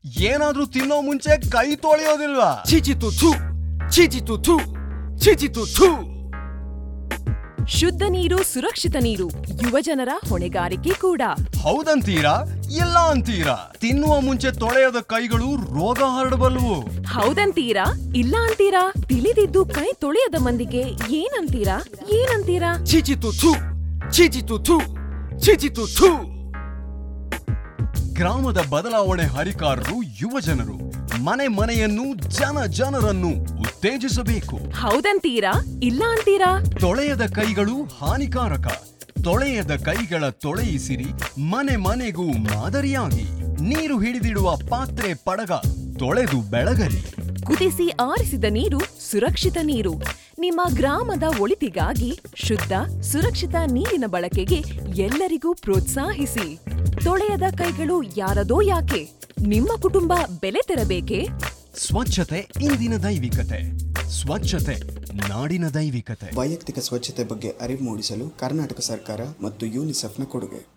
ಏನಾದ್ರೂ ತಿನ್ನೋ ಮುಂಚೆ ಕೈ ತೊಳೆಯೋದಿಲ್ವಾ 치지도 투 치지도 투 치지도 투 ಶುದ್ಧ ನೀರು ಸುರಕ್ಷಿತ ನೀರು ಯುವಜನರ ಹೊಣೆಗಾರಿಕೆ ಕೂಡ ಹೌದಂತೀರಾ ಇಲ್ಲ ಅಂತೀರಾ ತಿನ್ನುವ ಮುಂಚೆ ತೊಳೆಯದ ಕೈಗಳು ರೋಗ ಹರಡಬಲ್ಲವು ಹೌದಂತೀರಾ ಇಲ್ಲ ಅಂತೀರಾ ತಿಳಿದಿದ್ದು ಕೈ ತೊಳೆಯದ ಮಂದಿಗೆ ಏನಂತೀರಾ ಏನಂತೀರಾ 치지도 투 치지도 투 치지도 투 ಗ್ರಾಮದ ಬದಲಾವಣೆ ಹರಿಕಾರರು ಯುವ ಜನರು ಮನೆ ಮನೆಯನ್ನು ಜನ ಜನರನ್ನು ಉತ್ತೇಜಿಸಬೇಕು ಹೌದಂತೀರಾ ಇಲ್ಲ ಅಂತೀರಾ ತೊಳೆಯದ ಕೈಗಳು ಹಾನಿಕಾರಕ ತೊಳೆಯದ ಕೈಗಳ ತೊಳೆಯಿಸಿರಿ ಮನೆ ಮನೆಗೂ ಮಾದರಿಯಾಗಿ ನೀರು ಹಿಡಿದಿಡುವ ಪಾತ್ರೆ ಪಡಗ ತೊಳೆದು ಬೆಳಗಲಿ ಕುದಿಸಿ ಆರಿಸಿದ ನೀರು ಸುರಕ್ಷಿತ ನೀರು ನಿಮ್ಮ ಗ್ರಾಮದ ಒಳಿತಿಗಾಗಿ ಶುದ್ಧ ಸುರಕ್ಷಿತ ನೀರಿನ ಬಳಕೆಗೆ ಎಲ್ಲರಿಗೂ ಪ್ರೋತ್ಸಾಹಿಸಿ ತೊಳೆಯದ ಕೈಗಳು ಯಾರದೋ ಯಾಕೆ ನಿಮ್ಮ ಕುಟುಂಬ ಬೆಲೆ ತೆರಬೇಕೆ ಸ್ವಚ್ಛತೆ ಇಂದಿನ ದೈವಿಕತೆ ಸ್ವಚ್ಛತೆ ನಾಡಿನ ದೈವಿಕತೆ ವೈಯಕ್ತಿಕ ಸ್ವಚ್ಛತೆ ಬಗ್ಗೆ ಅರಿವು ಮೂಡಿಸಲು ಕರ್ನಾಟಕ ಸರ್ಕಾರ ಮತ್ತು ಯೂನಿಸೆಫ್ನ ಕೊಡುಗೆ